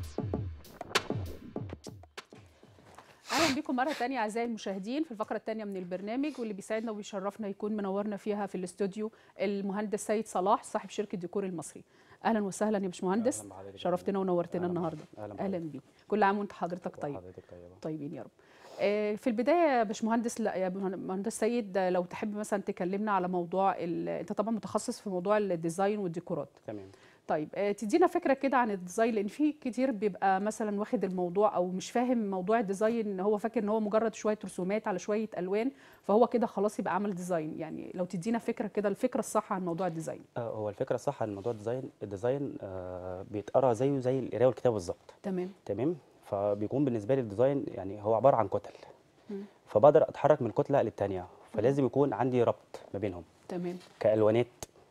اهلا بكم مره تانية اعزائي المشاهدين في الفقره الثانيه من البرنامج واللي بيسعدنا وبيشرفنا يكون منورنا فيها في الاستوديو المهندس سيد صلاح صاحب شركه ديكور المصري اهلا وسهلا يا باشمهندس أهلاً بحضرتك. شرفتنا ونورتنا أهلاً النهارده أهلاً اهلا بحضرتك. بيك كل عام وانت حضرتك طيب حضرتك طيبه طيبين يا رب آه، في البدايه يا باشمهندس لا يا مهندس سيد آه، لو تحب مثلا تكلمنا على موضوع ال- انت طبعا متخصص في موضوع الديزاين والديكورات تمام طيب آه، تدينا فكره كده عن الديزاين لان في كتير بيبقى مثلا واخد الموضوع او مش فاهم موضوع الديزاين ان هو فاكر ان هو مجرد شويه رسومات على شويه الوان فهو كده خلاص يبقى عمل ديزاين يعني لو تدينا فكره كده الفكره الصح عن موضوع الديزاين آه هو الفكره الصح عن موضوع الديزاين الديزاين آه بيتقرا زيه زي القرايه والكتابه بالظبط تمام تمام فبيكون بالنسبه لي الديزاين يعني هو عباره عن كتل مم. فبقدر اتحرك من كتله للتانيه فلازم يكون عندي ربط ما بينهم تمام كالوانات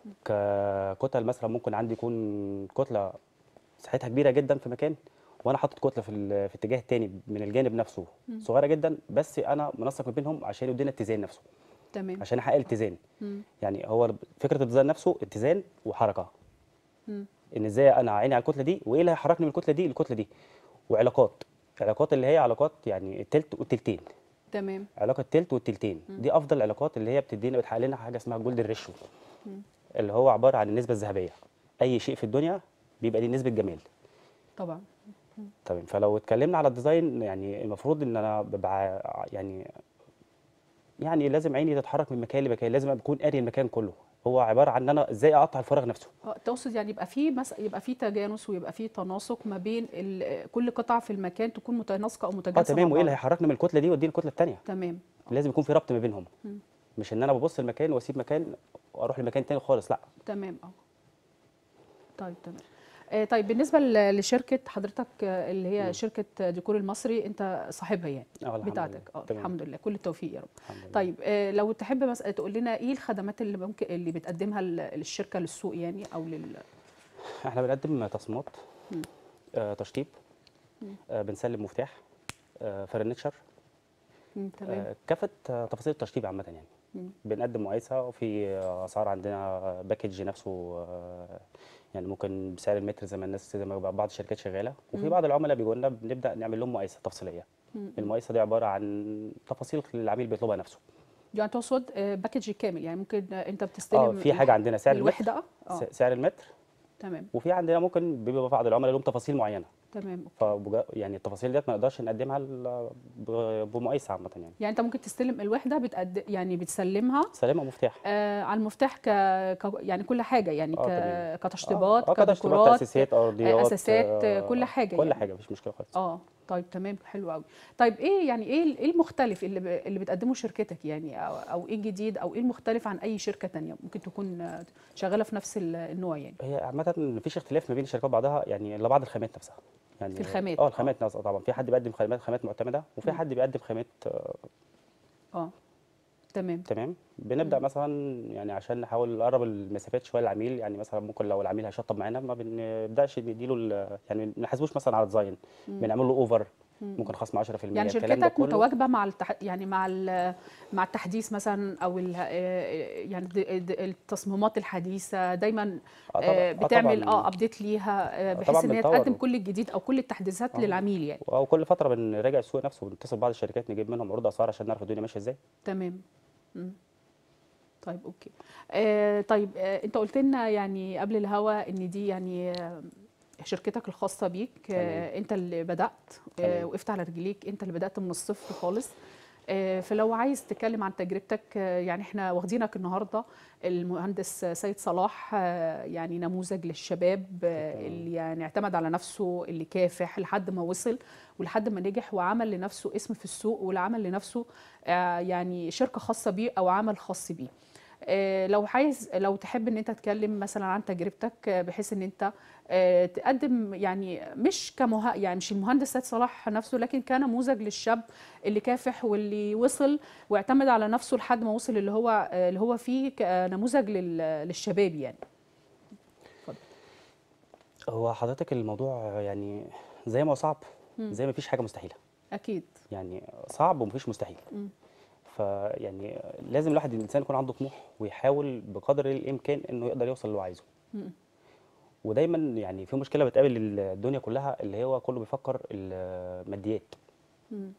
ككتل مثلا ممكن عندي يكون كتله مساحتها كبيره جدا في مكان وانا حاطط كتله في ال- في اتجاه تاني من الجانب نفسه صغيره جدا بس انا منسق ما بينهم عشان يدينا اتزان نفسه تمام عشان احقق الاتزان مم. يعني هو فكره الديزاين نفسه اتزان وحركه مم. ان ازاي انا عيني على الكتله دي وايه اللي هيحركني من الكتله دي للكتله دي وعلاقات علاقات اللي هي علاقات يعني التلت والتلتين تمام علاقه التلت والتلتين دي افضل العلاقات اللي هي بتدينا بتحقق لنا حاجه اسمها جولد ريشيو اللي هو عباره عن النسبه الذهبيه اي شيء في الدنيا بيبقى ليه نسبه جمال طبعا تمام فلو اتكلمنا على الديزاين يعني المفروض ان انا ببقى يعني يعني لازم عيني تتحرك من مكان لمكان لازم اكون قاري المكان كله هو عباره عن ان انا ازاي اقطع الفراغ نفسه آه، تقصد يعني يبقى في مس... يبقى في تجانس ويبقى في تناسق ما بين ال... كل قطعه في المكان تكون متناسقه او اه متجانسه تمام مع وايه اللي بعض. هيحركني من الكتله دي واديني الكتله الثانيه تمام لازم يكون في ربط ما بينهم مم. مش ان انا ببص المكان واسيب مكان واروح لمكان تاني خالص لا تمام اه طيب تمام آه طيب بالنسبه ل- لشركه حضرتك آه، اللي هي مم. شركه ديكور المصري انت صاحبها يعني اه الحمد بتاعتك لله. اه تمام. الحمد لله كل التوفيق يا رب الحمد لله. طيب آه لو تحب بس تقول لنا ايه الخدمات اللي ممكن اللي بتقدمها ال- الشركه للسوق يعني او لل احنا بنقدم تصميمات مم. آه تشطيب مم. آه بنسلم مفتاح آه فرنتشر مم، تمام آه كافه آه تفاصيل التشطيب عامه يعني مم. بنقدم مقايسه وفي آه، اسعار عندنا باكج نفسه آه، يعني ممكن بسعر المتر زي ما الناس زي ما بعض الشركات شغاله وفي مم. بعض العملاء بيجوا لنا بنبدا نعمل لهم مقايسه تفصيليه مم. المقايسه دي عباره عن تفاصيل العميل بيطلبها نفسه يعني تقصد آه، باكج كامل يعني ممكن آه، انت بتستلم اه في حاجه عندنا سعر المتر الوحده اه س- سعر المتر تمام وفي عندنا ممكن بيبقى بعض العملاء لهم تفاصيل معينه تمام فبجا يعني التفاصيل ديت ما نقدرش نقدمها ل- ب- بمقايسه عامه يعني يعني انت ممكن تستلم الوحده بتقد... يعني بتسلمها سلامه مفتاح آه على المفتاح ك... ك... يعني كل حاجه يعني آه، ك... تمام. كتشطيبات اه كتشطيبات كديكورات تاسيسات ارضيات اساسات آه، كل حاجه كل يعني. حاجه مفيش مشكله خالص اه طيب تمام حلو قوي طيب ايه يعني ايه ايه المختلف اللي ب... اللي بتقدمه شركتك يعني او, أو ايه الجديد او ايه المختلف عن اي شركه تانية ممكن تكون آه، شغاله في نفس ال- النوع يعني هي عامة مفيش اختلاف ما بين الشركات بعضها يعني الا بعض الخامات نفسها يعني في الخامات، اه آه. الخامات نفسها طبعا في حد بيقدم خامات خامات معتمدة وفي مم. حد بيقدم خامات آه، اه تمام تمام بنبدأ مم. مثلا يعني عشان نحاول نقرب المسافات شوية للعميل يعني مثلا ممكن لو العميل هيشطب معانا ما بنبدأش نديله ال- يعني ما نحاسبوش مثلا على ديزاين مم. بنعمل له اوفر مم. ممكن خصم 10% يعني الكلام ده شركتك كله متواجبه مع التح... يعني مع ال... مع التحديث مثلا او ال... آه، يعني د- د- التصميمات الحديثه دايما آه طبعا آه، بتعمل طبعاً. اه ابديت ليها آه، آه بحيث طبعاً ان هي بنطور. تقدم كل الجديد او كل التحديثات آه. للعميل يعني او كل فترة بنراجع السوق نفسه بنتصل ببعض الشركات نجيب منهم عروض اسعار عشان نعرف الدنيا ماشية ازاي تمام مم. طيب اوكي آه طيب آه انت قلت لنا يعني قبل الهوا ان دي يعني آه شركتك الخاصه بيك آه تمام. انت اللي بدات آه تمام. وقفت على رجليك انت اللي بدات من الصفر خالص آه فلو عايز تتكلم عن تجربتك آه يعني احنا واخدينك النهارده المهندس سيد صلاح آه يعني نموذج للشباب آه شكراً. اللي يعني اعتمد على نفسه اللي كافح لحد ما وصل ولحد ما نجح وعمل لنفسه اسم في السوق والعمل لنفسه آه، يعني شركه خاصه بيه او عمل خاص بيه آه، لو عايز لو تحب ان انت تتكلم مثلا عن تجربتك آه، بحيث ان انت آه، تقدم يعني مش كمه يعني مش المهندس سيد صلاح نفسه لكن كنموذج للشاب اللي كافح واللي وصل واعتمد على نفسه لحد ما وصل اللي هو آه، اللي هو فيه كنموذج لل- للشباب يعني هو حضرتك الموضوع يعني زي ما هو صعب مم. زي ما فيش حاجة مستحيلة اكيد يعني صعب ومفيش مستحيل مم. فيعني لازم الواحد الانسان يكون عنده طموح ويحاول بقدر الامكان انه يقدر يوصل اللي هو عايزه مم. ودايما يعني في مشكله بتقابل الدنيا كلها اللي هو كله بيفكر الماديات مم.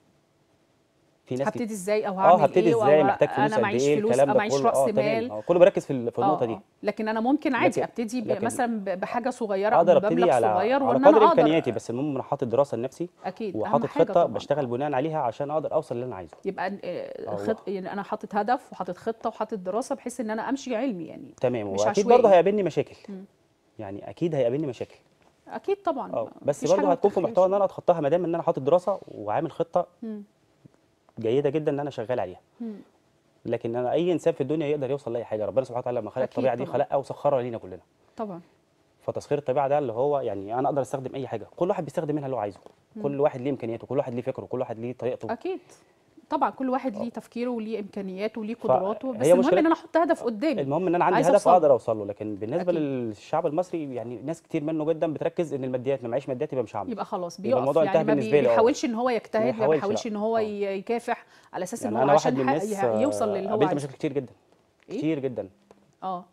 في ناس هبتدي ازاي او اه هعمل هبتدي ايه ازاي أو محتاج فلوس انا قد معيش ايه فلوس الكلام او ده معيش كله راس اه تمام مال اه كله بركز في ال- في اه النقطه دي اه لكن انا ممكن عادي لكن ابتدي ب- لكن مثلا ب- بحاجه صغيره او اقدر ابتدي بمبلغ على صغير على وان قدر انا امكانياتي اقدر بس المهم انا حاطط دراسه لنفسي اكيد اهم وحاطط حاجه خطه طبعا بشتغل بناء عليها عشان اقدر اوصل اللي انا عايزه يبقى آه، اه خط... يعني انا حاطط هدف وحاطط خطه وحاطط دراسه بحيث ان انا امشي علمي يعني تمام مش واكيد برضه عشوائي هيقابلني مشاكل مم. يعني اكيد هيقابلني مشاكل اكيد طبعا اه ما بس فيش برضه حاجه ما هتكون في محتوى ان بتخلاش انا اتخطاها ما دام ان انا حاطط دراسه وعامل خطه مم. جيده جدا ان انا شغال عليها مم. لكن انا اي انسان في الدنيا يقدر يوصل لاي حاجه ربنا سبحانه وتعالى لما خلق أكيد الطبيعه دي طبعاً. خلقها وسخرها لينا كلنا طبعا فتسخير الطبيعه ده اللي هو يعني انا اقدر استخدم اي حاجه كل واحد بيستخدم منها اللي هو عايزه كل واحد ليه امكانياته كل واحد ليه فكره كل واحد ليه طريقته اكيد طبعا كل واحد ليه تفكيره وليه امكانياته وليه فهي قدراته بس المهم مشكلة- ان انا احط هدف قدامي المهم ان انا عندي عايزة هدف أوصله. اقدر اوصل له لكن بالنسبه أكيد. للشعب المصري يعني ناس كتير منه جدا بتركز ان الماديات ما معيش ماديات يبقى مش هعمل يبقى خلاص يبقى بيقف الموضوع يعني انتهى ما بالنسبة لي، اه. بيحاولش ان هو يجتهد ما يحاولش، بيحاولش لا. ان هو اه. ي- يكافح على اساس ان يعني هو انا واحد عشان من ح- الناس يه- يوصل آه، للي هو قابلت عايزه مشاكل كتير جدا إيه؟ كتير جدا اه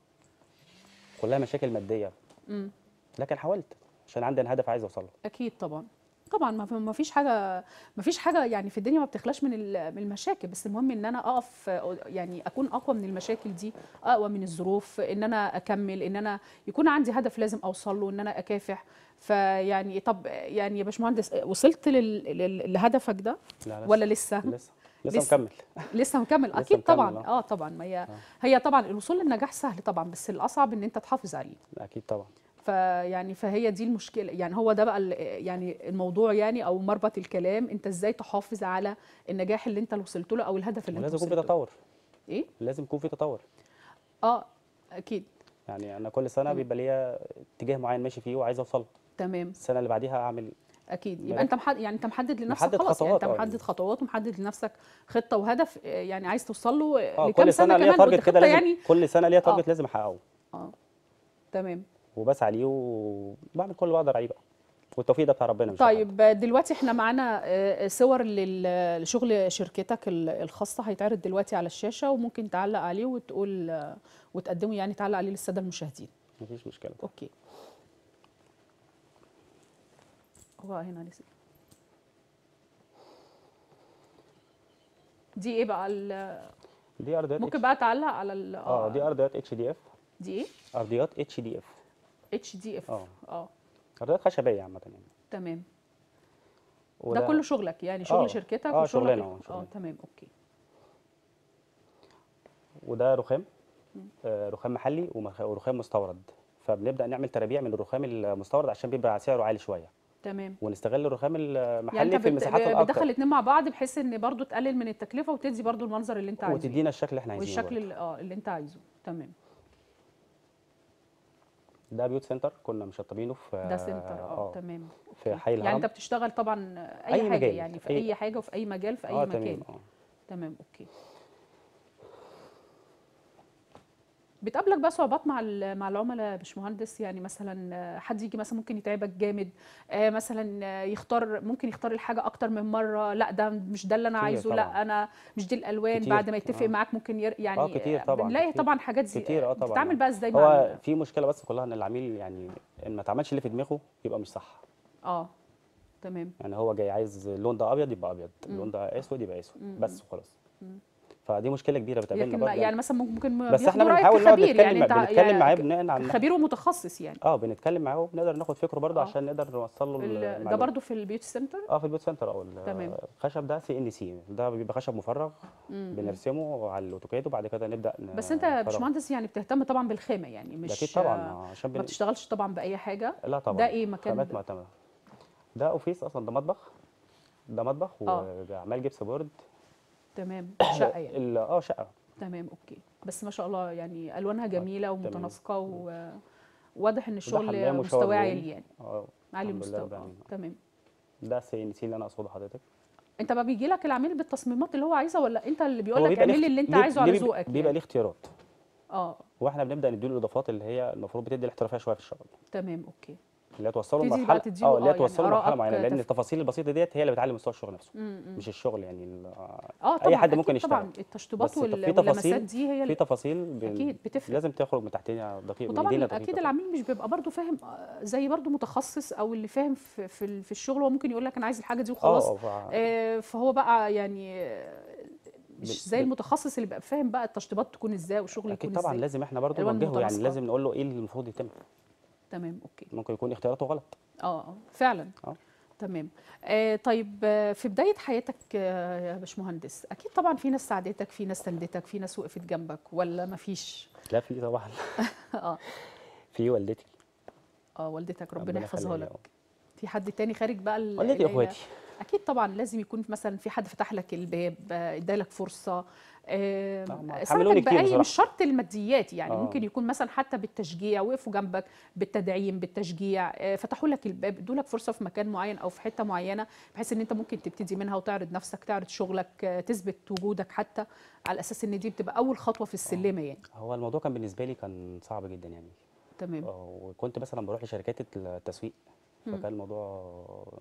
كلها مشاكل ماديه امم لكن حاولت عشان عندي أنا هدف عايز اوصل له اكيد طبعا طبعا ما في- ما فيش حاجه ما فيش حاجه يعني في الدنيا ما بتخلاش من ال- من المشاكل بس المهم ان انا اقف يعني اكون اقوى من المشاكل دي اقوى من الظروف ان انا اكمل ان انا يكون عندي هدف لازم اوصل له ان انا اكافح فيعني طب يعني يا باشمهندس وصلت لل- لل- لهدفك ده لا ولا لسه لسه لسه لسه. مكمل لسه مكمل لسه اكيد مكمل، طبعا اه. اه طبعا ما هي هي طبعا الوصول للنجاح سهل طبعا بس الاصعب ان انت تحافظ عليه اكيد طبعا فيعني فهي دي المشكله يعني هو ده بقى ال- يعني الموضوع يعني او مربط الكلام انت ازاي تحافظ على النجاح اللي انت وصلت له او الهدف اللي انت ولازم يكون في وصلت له تطور ايه لازم يكون في تطور اه اكيد يعني انا كل سنه تمام. بيبقى ليا اتجاه معين ماشي فيه وعايز اوصل له. تمام السنه اللي بعديها اعمل اكيد يبقى مراكز. انت محدد يعني انت محدد لنفسك محدد خلاص يعني انت خطوات، اه. محدد خطوات ومحدد لنفسك خطه وهدف آه، يعني عايز توصل له اه لكام كل سنه سنه ليا كمان تارجت قلت كده خطه لازم يعني كل سنه ليا اه. تارجت لازم احققه اه تمام وبسعى ليه وبعمل كل اللي بقدر عليه بقى والتوفيق ده بتاع ربنا مش بتاع حد. طيب دلوقتي احنا معانا آه، صور لل- لشغل شركتك ال- الخاصة هيتعرض دلوقتي على الشاشة وممكن تعلق عليه وتقول آه، وتقدمه يعني تعلق عليه للسادة المشاهدين مفيش مشكله اوكي هو هنا لسه دي ايه بقى ال- دي ارضيات ممكن اتش بقى تعلق على ال اه دي ارضيات اتش دي اف دي ايه ارضيات اتش دي اف اتش دي اف اه. اه ارضيات خشبيه عامه يعني تمام ده وده كله شغلك يعني شغل اه. شركتك اه، وشغلك شغلنا، ال- اه، اه شغلنا. تمام اوكي وده رخام آه رخام محلي ومخ- ورخام مستورد فبنبدا نعمل ترابيع من الرخام المستورد عشان بيبقى سعره عالي شويه تمام ونستغل الرخام المحلي يعني انت في بت- المساحات بتدخل الاكتر الاثنين مع بعض بحيث ان برضو تقلل من التكلفه وتدي برضو المنظر اللي انت عايزه وتدينا الشكل اللي احنا عايزينه والشكل برضه. اللي اه اللي انت عايزه تمام ده بيوت سنتر كنا مشطبينه في ده سنتر اه تمام في حي يعني الهرم انت بتشتغل طبعا اي, أي حاجه مجال، يعني في أي- اي حاجه وفي اي مجال في اي اه مكان تمام اه تمام اوكي بتقابلك بقى صعوبات مع ال- مع العملاء يا باشمهندس يعني مثلا آه، حد يجي مثلا ممكن يتعبك جامد آه، مثلا آه، يختار ممكن يختار الحاجه اكتر من مره لا ده مش ده اللي انا كتير عايزه طبعاً. لا انا مش دي الالوان كتير، بعد ما يتفق آه. معاك ممكن ير... يعني اه كتير طبعا بنلاقي كتير. طبعا حاجات زي كتير اه طبعا بتتعامل بقى ازاي مع هو ال- في مشكله بس كلها ان العميل يعني ان ما اتعملش اللي في دماغه يبقى مش صح اه تمام يعني هو جاي عايز اللون ده ابيض يبقى ابيض اللون ده اسود يبقى اسود مم. بس وخلاص فدي مشكله كبيره بتقابلنا لكن برضه ما- يعني مثلا ممكن بس احنا بياخدوا رأيك بنحاول نقعد كخبير نتكلم يعني مع- انت بنتكلم يعني معاه ك- بناء على خبير ومتخصص يعني اه بنتكلم معاه وبنقدر ناخد فكره برضه اه. عشان نقدر نوصل له ال- ده المعلومة. برضو في البيوت سنتر اه في البيوت سنتر اه ال- تمام. الخشب ده سي ان سي ده بيبقى خشب مفرغ مم. بنرسمه على الاوتوكاد وبعد كده نبدا ن- بس انت يا نفرغه. باشمهندس يعني بتهتم طبعا بالخامه يعني ده مش اكيد طبعا آه، عشان ما بن... بتشتغلش طبعا باي حاجه لا طبعا ده ايه مكان خامات ده؟ معتمده ده اوفيس اصلا ده مطبخ ده مطبخ اه. وعمال جبس بورد تمام شقه يعني ال- اه شقه تمام اوكي بس ما شاء الله يعني الوانها جميله ومتناسقه وواضح ان الشغل حمام وشاور مستواه روم. عالي يعني اه عالي الحمد لله المستوى رب اه العالمين. تمام ده سي ان سي اللي انا اقصده حضرتك انت بقى بيجي لك العميل بالتصميمات اللي هو عايزها ولا انت اللي بيقول هو لك بيبقى ليه اعمل لي اخت- اللي انت ليه- عايزه على ليه ذوقك بيبقى يعني ليه اختيارات اه واحنا بنبدا نديله الاضافات اللي هي المفروض بتدي الاحترافيه شويه في الشغل تمام اوكي اللي هي توصله تبتدي بقى لمرحله تديله اه اللي آه، هي يعني توصله لمرحله آرائك معينه لان تف- التفاصيل البسيطه ديت هي اللي بتعلي مستوى الشغل نفسه مم، مم. مش الشغل يعني ال- اه اي طبعا حد أكيد ممكن يشتغل طبعا التشطيبات بس وال- في واللمسات تفاصيل دي هي في اللي تفاصيل بن- اكيد بتفرق لازم تخرج من تحتنا دقيق من وطبعا ايدينا دقيقه اكيد العميل مش بيبقى برضو فاهم آه، زي برضو متخصص او اللي فاهم في في ال- في الشغل هو ممكن يقول لك انا عايز الحاجه دي وخلاص اه ف- آه، فهو بقى يعني آه، مش ب- زي ب- المتخصص اللي بيبقى فاهم بقى التشطيبات تكون ازاي والشغل اكيد يكون طبعا ازاي لازم احنا برضو الألوان نوجهه يعني المتناسقة. لازم نقول له ايه اللي المفروض يتم تمام اوكي ممكن يكون اختياراته غلط اه اه فعلا اه تمام آه طيب آه، في بدايه حياتك آه، يا باشمهندس اكيد طبعا في ناس ساعدتك في ناس سندتك في ناس وقفت جنبك ولا مفيش لا في طبعا اه في والدتي اه والدتك ربنا ربنا يحفظها يخليها لك يا رب. في حد تاني خارج بقى ال- والدتي العيلة؟ واخواتي اكيد طبعا لازم يكون مثلا في حد فتح لك الباب آه، ادالك فرصه آه، آه، ما ساعدك حملوني كتير باي بصراحة. مش شرط الماديات يعني آه. ممكن يكون مثلا حتى بالتشجيع وقفوا جنبك بالتدعيم بالتشجيع آه، فتحوا لك الباب ادوا لك فرصه في مكان معين او في حته معينه بحيث ان انت ممكن تبتدي منها وتعرض نفسك تعرض شغلك آه، تثبت وجودك حتى على اساس ان دي بتبقى اول خطوه في السلمه يعني هو الموضوع كان بالنسبه لي كان صعب جدا يعني تمام اه وكنت مثلا بروح لشركات التسويق مم. فكان الموضوع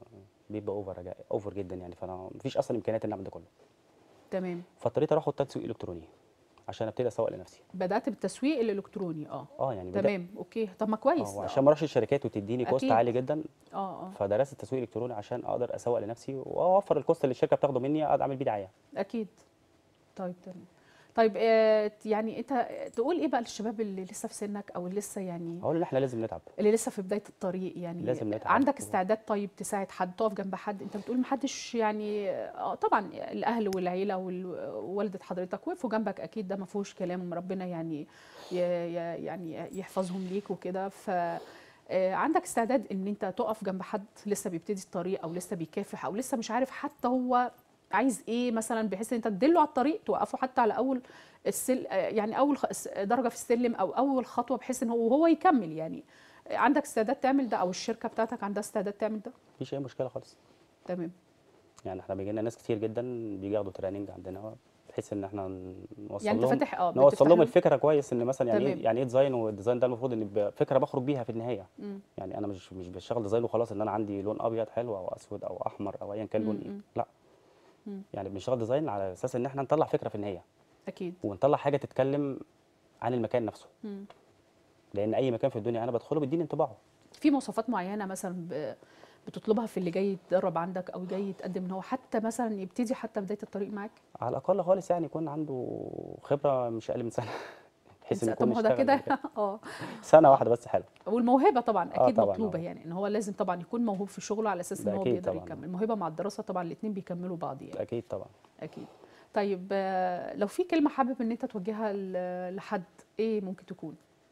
بيبقى اوفر اوفر جدا يعني فانا مفيش اصلا امكانيات ان اعمل ده كله تمام فاضطريت اروح خد تسويق الكتروني عشان ابتدي اسوق لنفسي بدات بالتسويق الالكتروني اه اه يعني بدأ- تمام اوكي طب ما كويس اه وعشان ما اروحش الشركات وتديني كوست أكيد. عالي جدا اه اه فدرست التسويق الالكتروني عشان اقدر اسوق لنفسي واوفر الكوست اللي الشركه بتاخده مني اقدر اعمل بيه دعايه اكيد طيب تمام طيب آه يعني انت تقول ايه بقى للشباب اللي لسه في سنك او اللي لسه يعني هقول ان احنا لازم نتعب اللي لسه في بدايه الطريق يعني لازم نتعب. عندك استعداد طيب تساعد حد تقف جنب حد انت بتقول محدش يعني اه طبعا الاهل والعيله ووالده حضرتك وقفوا جنبك اكيد ده ما فيهوش كلام ربنا يعني ي- ي- يعني يحفظهم ليك وكده ف آه، عندك استعداد ان انت تقف جنب حد لسه بيبتدي الطريق او لسه بيكافح او لسه مش عارف حتى هو عايز ايه مثلا بحيث ان انت تدله على الطريق توقفه حتى على اول السل آه، يعني اول خ- س- درجه في السلم او اول خطوه بحيث ان هو وهو يكمل يعني عندك استعداد تعمل ده او الشركه بتاعتك عندها استعداد تعمل ده مفيش اي مشكله خالص تمام يعني احنا بيجي لنا ناس كتير جدا بيجي ياخدوا تريننج عندنا بحيث ان احنا نوصل يعني انت لهم فاتح اه نوصل بتفتح لهم الفكره كويس ان مثلا يعني تمام. ايه يعني ايه ديزاين والديزاين ده المفروض ان يبقى فكره بخرج بيها في النهايه مم. يعني انا مش مش بشتغل ديزاين وخلاص ان انا عندي لون ابيض حلو او اسود او احمر او ايا كان لون مم، ايه مم. لا مم. يعني بنشتغل ديزاين على اساس ان احنا نطلع فكره في النهايه اكيد ونطلع حاجه تتكلم عن المكان نفسه مم. لان اي مكان في الدنيا انا بدخله بيديني انطباعه في مواصفات معينه مثلا ب- بتطلبها في اللي جاي يتدرب عندك او جاي يتقدم ان هو حتى مثلا يبتدي حتى بدايه الطريق معاك على الاقل خالص يعني يكون عنده خبره مش اقل من سنه بحيث ان طب يكون ما هو ده اشتغل كده قبل كده. اه سنه واحده بس حلو والموهبه طبعا آه اكيد طبعاً، مطلوبه آه. يعني ان هو لازم طبعا يكون موهوب في شغله على اساس ان ده هو أكيد بيقدر طبعاً. يكمل الموهبه مع الدراسه طبعا الاثنين بيكملوا بعض يعني اكيد طبعا اكيد طيب آه، لو في كلمه حابب ان انت توجهها ل- لحد ايه ممكن تكون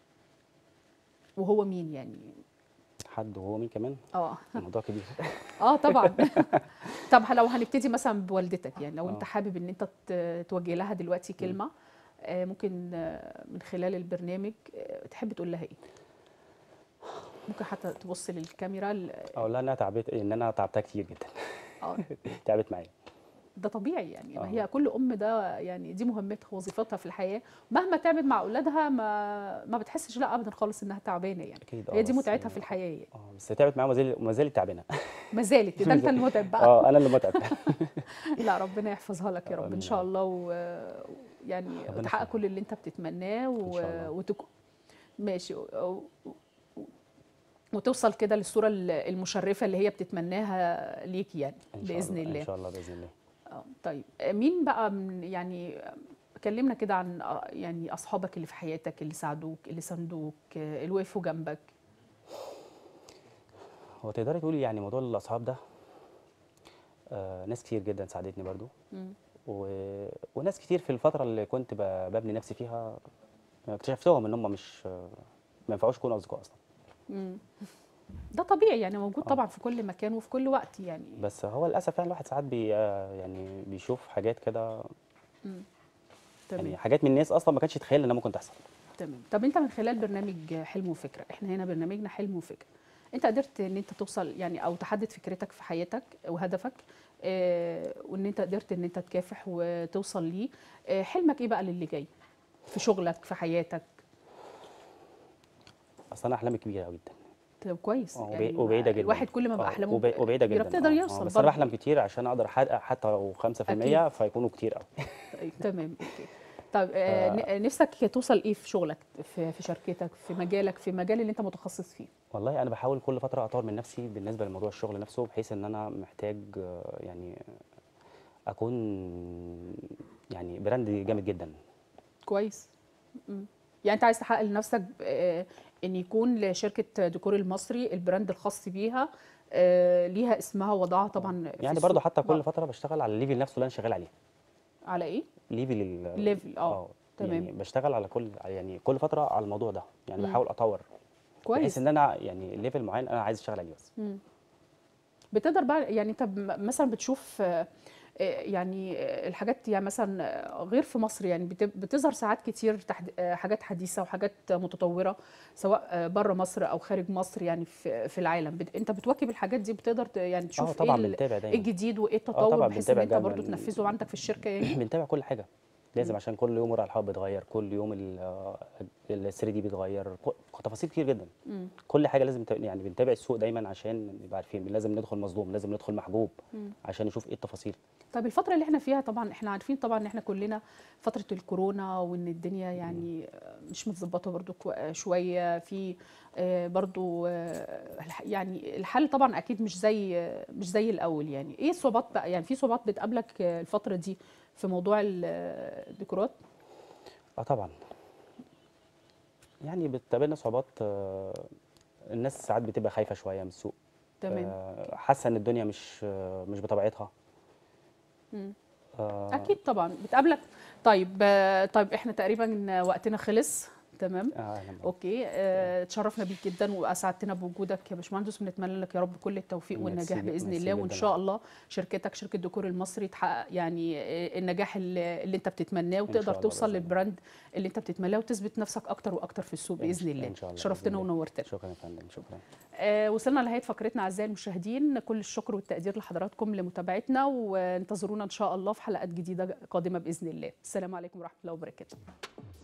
وهو مين يعني حد وهو مين كمان اه الموضوع كبير اه طبعا طب لو هنبتدي مثلا بوالدتك يعني لو انت آه. حابب ان انت ت- توجه لها دلوقتي كلمه آه، ممكن آه، من خلال البرنامج آه، تحب تقول لها ايه ممكن حتى تبص للكاميرا ال- اقول لها انها تعبت ان انا تعبتها كتير جدا اه تعبت معايا ده طبيعي يعني ما آه. هي كل ام ده يعني دي مهمتها وظيفتها في الحياه مهما تعبت مع اولادها ما ما بتحسش لا ابدا خالص انها تعبانه يعني اكيد هي دي بس- متعتها في الحياه يعني اه بس تعبت معايا وما زال- وما زالت تعبانه ما زالت ده انت المتعب بقى اه انا اللي متعب لا ربنا يحفظها لك يا رب ان آمين شاء يا رب. الله ويعني ربنا وتحقق يخليك. كل اللي انت بتتمناه و... إن شاء الله. وتك... ماشي و... و... وتوصل كده للصوره ال- المشرفه اللي هي بتتمناها ليك يعني إن شاء باذن الله ان شاء الله باذن الله آه، طيب آه، مين بقى من يعني آه، كلمنا كده عن آه، يعني اصحابك اللي في حياتك اللي ساعدوك اللي ساندوك آه، اللي وقفوا جنبك هو تقدري تقولي يعني موضوع الاصحاب ده آه ناس كتير جدا ساعدتني برضو مم. و... وناس كتير في الفتره اللي كنت ب... ببني نفسي فيها اكتشفتهم ان هم مش ما ينفعوش يكونوا اصدقاء اصلا مم. ده طبيعي يعني موجود آه. طبعا في كل مكان وفي كل وقت يعني بس هو للاسف يعني الواحد ساعات بي آه، يعني بيشوف حاجات كده مم. يعني تمام حاجات من الناس اصلا ما كانش يتخيل انها ممكن تحصل تمام طب انت من خلال برنامج حلم وفكره احنا هنا برنامجنا حلم وفكره انت قدرت ان انت توصل يعني او تحدد فكرتك في حياتك وهدفك اه وان انت قدرت ان انت تكافح وتوصل ليه اه حلمك ايه بقى للي جاي في شغلك في حياتك اصل انا احلامي كبيره قوي جدا طب كويس آه، وبعي- يعني وبعيده جدا الواحد كل ما بقى آه، احلامه وبع- وبعيده كبيرة جدا بتقدر آه، آه، يوصل بس انا برضه. بحلم كتير عشان اقدر احقق حتى لو 5% فيكونوا كتير قوي طيب تمام اوكي طيب آه، ن- نفسك توصل ايه في شغلك في في شركتك في مجالك في مجال اللي انت متخصص فيه والله انا بحاول كل فتره اطور من نفسي بالنسبه لموضوع الشغل نفسه بحيث ان انا محتاج آه، يعني اكون يعني براند جامد جدا كويس مم. يعني انت عايز تحقق لنفسك آه، ان يكون لشركه ديكور المصري البراند الخاص بيها آه، ليها اسمها ووضعها طبعا في يعني السوق. برضه حتى كل بقى. فتره بشتغل على الليفل نفسه اللي انا شغال عليه على ايه ليفل ال- ليفل اه تمام. يعني بشتغل على كل يعني كل فتره على الموضوع ده يعني مم. بحاول اطور بحيث كويس ان انا يعني ليفل معين انا عايز اشتغل عليه بس مم. بتقدر بقى يعني انت ب- مثلا بتشوف آه، آه، يعني آه، الحاجات يعني مثلا آه، غير في مصر يعني بت- بتظهر ساعات كتير تحد- آه، حاجات حديثه وحاجات متطوره سواء بره مصر او خارج مصر يعني في في العالم بت- انت بتواكب الحاجات دي بتقدر ت- يعني اه تشوف طبعا ايه ال- بنتابع ايه دايما الجديد وايه طبعا التطور بحيث ان بنتابع انت برضو دايماً. تنفذه عندك في الشركه يعني بنتابع كل حاجه لازم عشان كل يوم ورق الحائط بيتغير كل يوم ال 3 دي بيتغير ك- تفاصيل كتير جدا مم. كل حاجه لازم ت- يعني بنتابع السوق دايما عشان نبقى عارفين لازم ندخل مصدوم لازم ندخل محبوب مم. عشان نشوف ايه التفاصيل طيب الفترة اللي احنا فيها طبعا احنا عارفين طبعا ان احنا كلنا فترة الكورونا وان الدنيا يعني مش متظبطة برضو كو- شوية في آه، برضو آه، الح- يعني الحل طبعا اكيد مش زي مش زي الاول يعني ايه الصعوبات بقى يعني في صعوبات بتقابلك آه، الفترة دي في موضوع ال- الديكورات اه طبعا يعني بتقابلنا صعوبات آه، الناس ساعات بتبقى خايفه شويه من السوق تمام آه، حاسه ان الدنيا مش آه، مش بطبيعتها مم. آه، اكيد طبعا بتقابلك طيب آه، طيب احنا تقريبا وقتنا خلص تمام آه، أهلاً بك. اوكي آه، اتشرفنا بيك جدا واسعدتنا بوجودك يا باشمهندس ونتمنى لك يا رب كل التوفيق ميرسي والنجاح جدا- باذن ميرسي الله وان جدا. شاء الله شركتك شركه ديكور المصري تحقق يعني آه، النجاح اللي اللي انت بتتمناه وتقدر الله توصل بإذن الله. للبراند اللي انت بتتمناه وتثبت نفسك اكتر واكتر في السوق إن باذن شاء- الله إن شاء الله شرفتنا بإذن الله. ونورتنا شكرا يا فندم شكرا آه، وصلنا لنهايه فقرتنا اعزائي المشاهدين كل الشكر والتقدير لحضراتكم لمتابعتنا وانتظرونا ان شاء الله في حلقات جديده قادمه باذن الله السلام عليكم ورحمه الله وبركاته